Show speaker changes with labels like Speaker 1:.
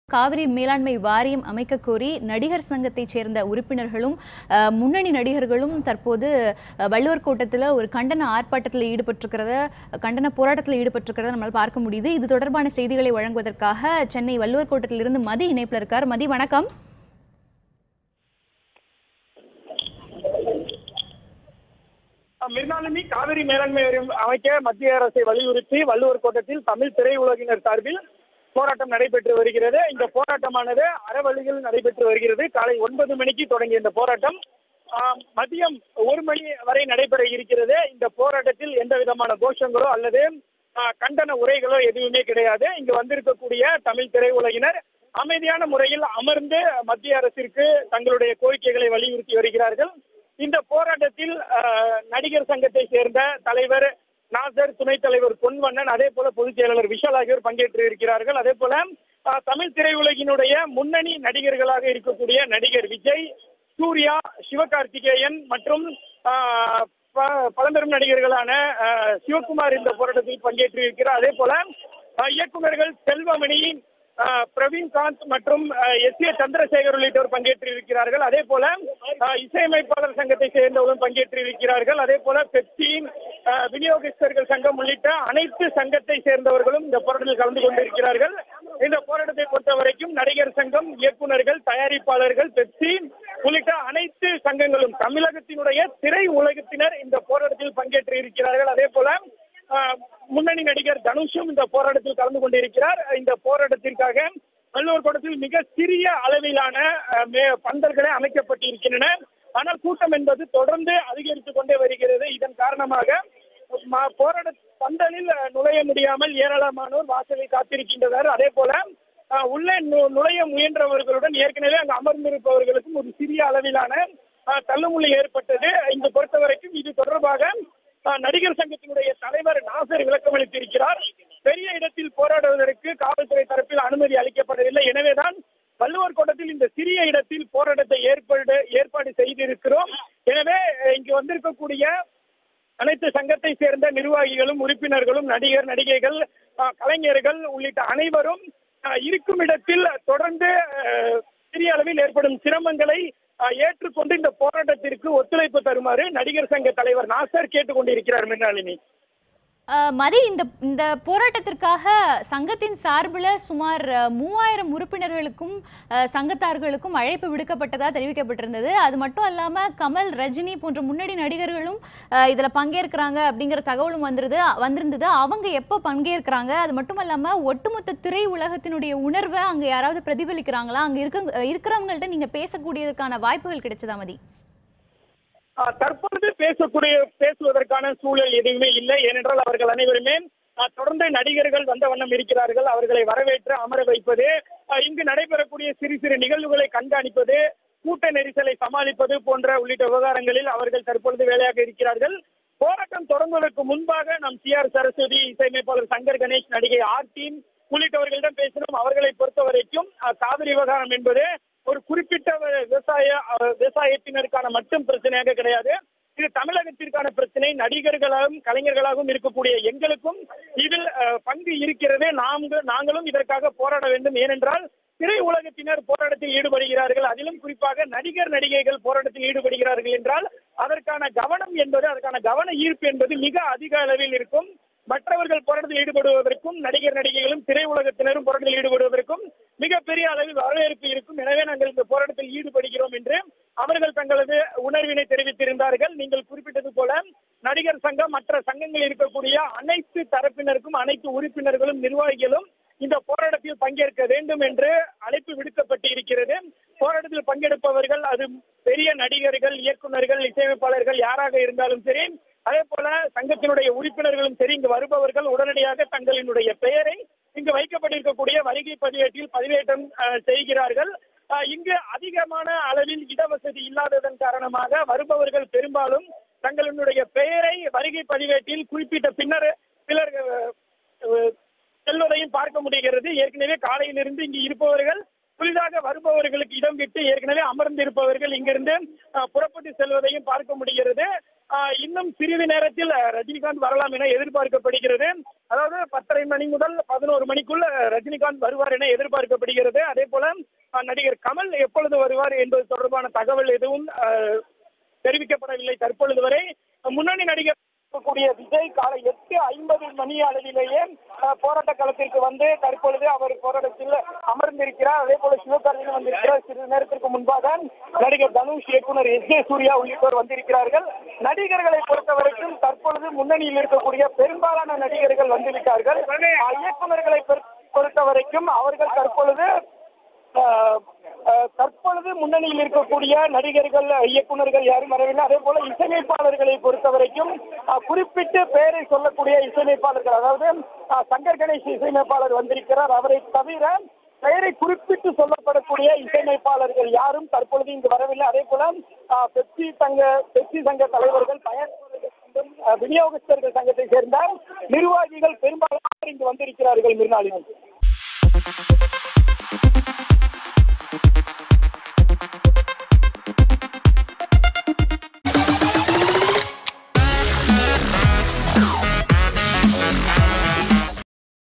Speaker 1: காவிரி மேலாண்மை வாரியம் அமைக்க கோரி நடிகர் சங்கத்தைச் சேர்ந்த உறுப்பினர்களும் அஹ், முன்னணி நடிகர்களும் தற்போது அஹ், வள்ளுவர் கோட்டத்தில் ஒரு கண்டன ஆர்ப்பாட்டத்தில் ஈடுபட்டிருக்கிறத கண்டன போராட்டத்தில் ஈடுபட்டிருக்கிறத நம்மளால் பார்க்க முடியுது இது தொடர்பான செய்திகளை வழங்குவதற்காக சென்னை வள்ளுவர் கோட்டத்திலிருந்து மதி இணைப்பில் இருக்கார் மதி வணக்கம்
Speaker 2: மிர்னாலினி காவிரி மேலாண்மை வாரியம் அமைக்க மத்திய அரசை வலியுறுத்தி வள்ளுவர் கோட்டத்தில் தமிழ் திரையுலகினர் சார்பில் போராட்டம் நடைபெற்று வருகிறது இந்த போராட்டமானது அறவழியில் நடைபெற்று வருகிறது காலை ஒன்பது மணிக்கு தொடங்கிய இந்த போராட்டம் ஆம், மதியம் ஒரு மணி வரை நடைபெற இருக்கிறது இந்த போராட்டத்தில் எந்த விதமான கோஷங்களோ அல்லது ஆ, கண்டன உரைகளோ எதுவுமே கிடையாது இங்கு வந்திருக்கக்கூடிய தமிழ் திரையுலகினர் அமைதியான முறையில் அமர்ந்து மத்திய அரசிற்கு தங்களுடைய கோரிக்கைகளை வலியுறுத்தி வருகிறார்கள் இந்த போராட்டத்தில் அஹ், நடிகர் சங்கத்தை சேர்ந்த தலைவர் நாசர் துணைத் தலைவர் பொன்வண்ணன் அதே போல பொதுச் செயலாளர் விஷால் ஆகியோர் பங்கேற்று இருக்கிறார்கள் அதே போல அஹ், தமிழ் திரையுலகினுடைய முன்னணி நடிகர்களாக இருக்கக்கூடிய நடிகர் விஜய் சூர்யா சிவகார்த்திகேயன் மற்றும் அஹ், ப- பழம்பெரும் நடிகர்களான அஹ், சிவகுமார் இந்த போராட்டத்தில் பங்கேற்று இருக்கிறார் அதே போல அஹ், இயக்குனர்கள் செல்வமணி அஹ், பிரவீன்காந்த் மற்றும் எஸ் ஏ சந்திரசேகர் உள்ளிட்டோர் பங்கேற்று இருக்கிறார்கள் அதே போல அஹ், இசையமைப்பாளர் சங்கத்தை சேர்ந்தவர்களும் பங்கேற்று இருக்கிறார்கள் அதே போல பெப்சி அஹ், விநியோகஸ்தர்கள் சங்கம் உள்ளிட்ட அனைத்து சங்கத்தை சேர்ந்தவர்களும் இந்த போராட்டத்தில் கலந்து கொண்டிருக்கிறார்கள் இந்த போராட்டத்தை பொறுத்த வரைக்கும் நடிகர் சங்கம் இயக்குனர்கள் தயாரிப்பாளர்கள் பெப்சி உள்ளிட்ட அனைத்து சங்கங்களும் தமிழகத்தினுடைய திரை உலகத்தினர் இந்த போராட்டத்தில் பங்கேற்று இருக்கிறார்கள் அதே போல ஆஹ், முன்னணி நடிகர் தனுஷும் இந்த போராட்டத்தில் கலந்து கொண்டிருக்கிறார் இந்த போராட்டத்திற்காக வள்ளுவர் கோட்டத்தில் மிக சிறிய அளவிலான ஆஹ், மே- பந்தல்களே அமைக்கப்பட்டிருக்கின்றன ஆனால் கூட்டம் என்பது தொடர்ந்து அதிகரித்துக் கொண்டே வருகிறது இதன் காரணமாக ம- போராட்ட பந்தலில் ஆஹ், நுழைய முடியாமல் ஏராளமானோர் வாசலில் காத்திருக்கின்றனர் அதே போல ஆஹ், உள்ளே நு- நுழைய முயன்றவர்களுடன் ஏற்கனவே அங்கு அமர்ந்திருப்பவர்களுக்கும் ஒரு சிறிய அளவிலான ஆஹ், தள்ளுமுள்ளி ஏற்பட்டது இங்கு பொறுத்த வரைக்கும் இது தொடர்பாக ஆஹ், நடிகர் சங்கத்தினுடைய தலைவர் நாசர் விளக்கம் அளித்திருக்கிறார் பெரிய இடத்தில் போராடுவதற்கு காவல்துறை தரப்பில் அனுமதி அளிக்கப்படவில்லை எனவேதான் வள்ளுவர் கோட்டத்தில் இந்த சிறிய இடத்தில் போராட்டத்தை ஏற்பாடு ஏற்பாடு செய்திருக்கிறோம் எனவே அஹ், இங்கு வந்திருக்கக்கூடிய அனைத்து சங்கத்தை சேர்ந்த நிர்வாகிகளும் உறுப்பினர்களும் நடிகர் நடிகைகள் அஹ், கலைஞர்கள் உள்ளிட்ட அனைவரும் அஹ், இருக்கும் இடத்தில் தொடர்ந்து அஹ், சிறிய அளவில் ஏற்படும் சிரமங்களை அஹ், ஏற்றுக்கொண்டு இந்த போராட்டத்திற்கு ஒத்துழைப்பு தருமாறு நடிகர் சங்க தலைவர் நாசர் கேட்டுக்கொண்டிருக்கிறார் மின்னாளினி
Speaker 1: அஹ், மதி இந்த இந்த போராட்டத்திற்காக சங்கத்தின் சார்பில் சுமார் அஹ், மூவாயிரம் உறுப்பினர்களுக்கும் அஹ், சங்கத்தார்களுக்கும் அழைப்பு விடுக்கப்பட்டதா தெரிவிக்கப்பட்டிருந்தது அது மட்டும் இல்லாம கமல் ரஜினி போன்ற முன்னணி நடிகர்களும் அஹ், இதுல பங்கேற்கிறாங்க அப்படிங்கிற தகவலும் வந்திருது வந்திருந்தது அவங்க எப்போ பங்கேற்கிறாங்க அது மட்டும் இல்லாம ஒட்டுமொத்த திரை உலகத்தினுடைய உணர்வை அங்க யாராவது பிரதிபலிக்கிறாங்களா அங்க இருக்க இருக்கிறவங்கள்ட்ட நீங்க பேசக்கூடியதுக்கான வாய்ப்புகள் கிடைச்சதா மதி
Speaker 2: ஆஹ் தற்பொழுது பேசக்கூடிய பேசுவதற்கான சூழல் எதுவுமே இல்லை ஏனென்றால் அவர்கள் அனைவருமே ஆஹ் தொடர்ந்து நடிகர்கள் வந்த வண்ணம் இருக்கிறார்கள் அவர்களை வரவேற்று அமர வைப்பது ஆஹ் இங்கு நடைபெறக்கூடிய சிறு சிறு நிகழ்வுகளை கண்காணிப்பது கூட்ட நெரிசலை சமாளிப்பது போன்ற உள்ளிட்ட விவகாரங்களில் அவர்கள் தற்பொழுது வேலையாக இருக்கிறார்கள் போராட்டம் தொடங்குவதற்கு முன்பாக நம் சி ஆர் சரஸ்வதி இசையமைப்பாளர் சங்கர் கணேஷ் நடிகை ஆர்டின் உள்ளிட்டவர்களிடம் பேசினோம் அவர்களை பொறுத்த வரைக்கும் ஆஹ் காவிரி விவகாரம் என்பது ஒரு குறிப்பிட்ட வ- விவசாய அஹ், விவசாயத்தினருக்கான மட்டும் பிரச்சனையாக கிடையாது இது தமிழகத்திற்கான பிரச்சனை நடிகர்களாகவும் கலைஞர்களாகவும் இருக்கக்கூடிய எங்களுக்கும் இதில் அஹ், பங்கு இருக்கிறது நாங்கள் நாங்களும் இதற்காக போராட வேண்டும் ஏனென்றால் திரை உலகத்தினர் போராட்டத்தில் ஈடுபடுகிறார்கள் அதிலும் குறிப்பாக நடிகர் நடிகைகள் போராட்டத்தில் ஈடுபடுகிறார்கள் என்றால் அதற்கான கவனம் என்பது அதற்கான கவன ஈர்ப்பு என்பது மிக அதிக அளவில் இருக்கும் மற்றவர்கள் போராட்டத்தில் ஈடுபடுவதற்கும் நடிகர் நடிகைகளும் திரை உலகத்தினரும் போராட்டத்தில் ஈடுபடுவதற்கும் மிகப்பெரிய அளவில் வரவேற்பு இருக்கும் எனவே நாங்கள் இந்த போராட்டத்தில் ஈடுபடுகிறோம் என்று அவர்கள் தங்களது உணர்வினை தெரிவித்திருந்தார்கள் நீங்கள் குறிப்பிட்டது போல நடிகர் சங்கம் மற்ற சங்கங்கள் இருக்கக்கூடிய அனைத்து தரப்பினருக்கும் அனைத்து உறுப்பினர்களும் நிர்வாகிகளும் இந்த போராட்டத்தில் பங்கேற்க வேண்டும் என்று அழைப்பு விடுக்கப்பட்டு இருக்கிறது போராட்டத்தில் பங்கெடுப்பவர்கள் அது பெரிய நடிகர்கள் இயக்குனர்கள் இசையமைப்பாளர்கள் யாராக இருந்தாலும் சரி அதே போல சங்கத்தினுடைய உறுப்பினர்களும் சரி இங்கு வருபவர்கள் உடனடியாக தங்களினுடைய பெயரை இங்கு வைக்கப்பட்டிருக்கக்கூடிய வருகை பதிவேட்டில் பதிவேற்றம் அஹ், செய்கிறார்கள் அஹ், இங்கு அதிகமான அளவில் இடவசதி இல்லாததன் காரணமாக வருபவர்கள் பெரும்பாலும் தங்களினுடைய பெயரை வருகை பதிவேட்டில் குறிப்பிட்ட பின்னர் சிலர் அஹ், அஹ், செல்வதையும் பார்க்க முடிகிறது ஏற்கனவே காலையிலிருந்து இங்கு இருப்பவர்கள் புதிதாக வருபவர்களுக்கு இடம் விட்டு ஏற்கனவே அமர்ந்திருப்பவர்கள் இங்கிருந்து அஹ், புறப்பட்டு செல்வதையும் பார்க்க முடிகிறது ஆஹ், இன்னும் சிறிது நேரத்தில் அஹ், ரஜினிகாந்த் வரலாம் என எதிர்பார்க்கப்படுகிறது அதாவது பத்தரை மணி முதல் பதினோரு மணிக்குள் அஹ், ரஜினிகாந்த் வருவார் என எதிர்பார்க்கப்படுகிறது அதே போல அஹ், நடிகர் கமல் எப்பொழுது வருவார் என்பது தொடர்பான தகவல் எதுவும் அஹ், தெரிவிக்கப்படவில்லை தற்பொழுது வரை முன்னணி நடிகர் கூடிய விஜய் காலை எட்டு ஐம்பது மணி அளவிலேயே அஹ், போராட்ட களத்திற்கு வந்து தற்பொழுது அவர் போராட்டத்தில் அமர்ந்திருக்கிறார் அதே போல சிவகார்த்திகேயன் வந்திருக்கிறார் சிறிது நேரத்திற்கு முன்பாக நடிகர் தனுஷ் இயக்குனர் எஸ் ஜே சூர்யா உள்ளிட்டோர் வந்திருக்கிறார்கள் நடிகர்களை பொறுத்த வரைக்கும் தற்பொழுது முன்னணியில் இருக்கக்கூடிய பெரும்பாலான நடிகர்கள் வந்துவிட்டார்கள் அஹ், இயக்குனர்களை பொறு- பொறுத்த வரைக்கும் அவர்கள் தற்பொழுது ஆஹ் ஆஹ் தற்பொழுது முன்னணியில் இருக்கக்கூடிய நடிகர்கள் இயக்குனர்கள் யாரும் வரவில்லை அதே போல இசையமைப்பாளர்களை பொறுத்த வரைக்கும் ஆஹ் குறிப்பிட்டு பெயரை சொல்லக்கூடிய இசையமைப்பாளர்கள் அதாவது ஆஹ் சங்கர் கணேஷ் இசையமைப்பாளர் வந்திருக்கிறார் அவரை தவிர பெயரை குறிப்பிட்டு சொல்லப்படக்கூடிய இசையமைப்பாளர்கள் யாரும் தற்பொழுது இங்கு வரவில்லை அதே போல ஆஹ் பெப்சி சங்க பெப்சி சங்க தலைவர்கள் தயாரிப்பாளர்கள் மற்றும் ஆஹ் விநியோகஸ்தர்கள் சங்கத்தை சேர்ந்த நிர்வாகிகள் பெரும்பாலானோர் இங்கு வந்திருக்கிறார்கள் மிருநாளினம்